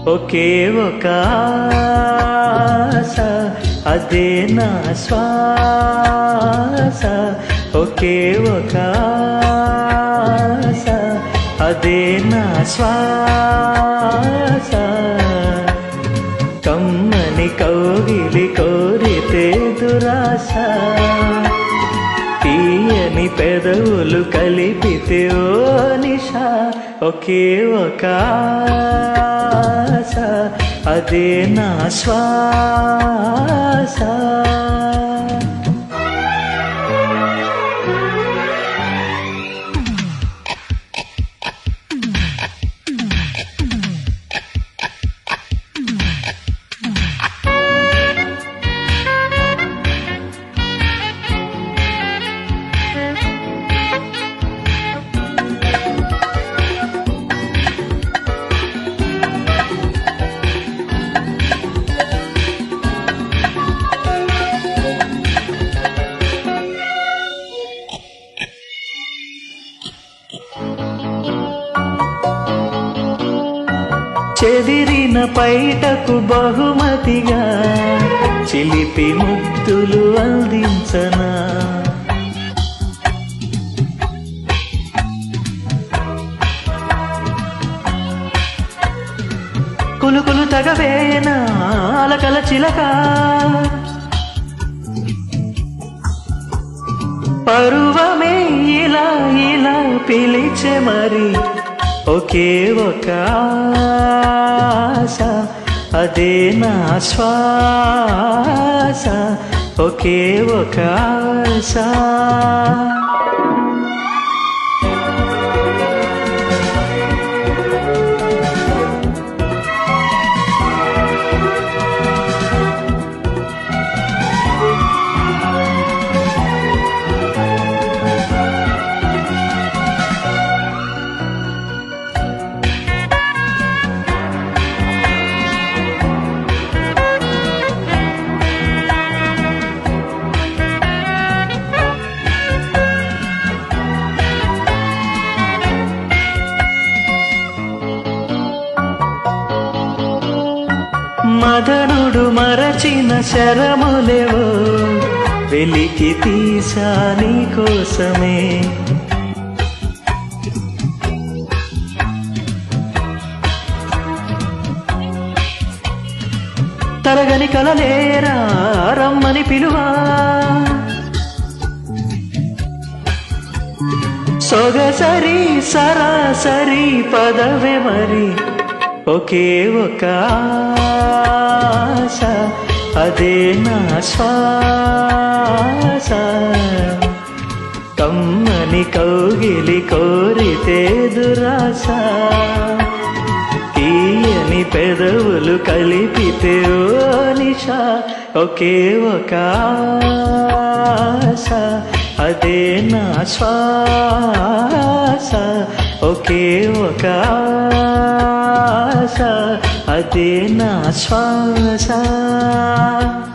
ఒకే ఒక ఆశ అదే నా శ్వాస ఒకే ఒక ఆశ అదే నా శ్వాస కమ్మని కౌగిలి కోరితే దురాశ తీయని పెదవులు కలిపితే ఓ నిషా ఒకే ఒక ఆశ అదే నా శ్వాస చెదిరిన పైటకు బహుమతిగా చిలిపి ముద్దులు అందించనా కులుకులు తగవేనా అలకల చిలక పరువమే ఇలా ఇలా పిలిచే మరి ఒకే ఒక ఆశ అదే నా శ్వాస ఒకే ఒక ఆశ మదనుడు మరచిన శరములేవో వెలికి తీసా నీ కోసమే తరగని కలలేరా రమ్మని పిలువా సొగసరి సరాసరి పదవే మరి ఒకే ఒక ఆశ అదే నా శ్వాస కమ్మని కౌగిలి కోరితే దురాశ తీయని పెదవులు కలిపితే ఓ నిషా ఒకే ఒక ఆశ అదే నా శ్వాస ఒకే ఒక ఆశ అదే నా శ్వాస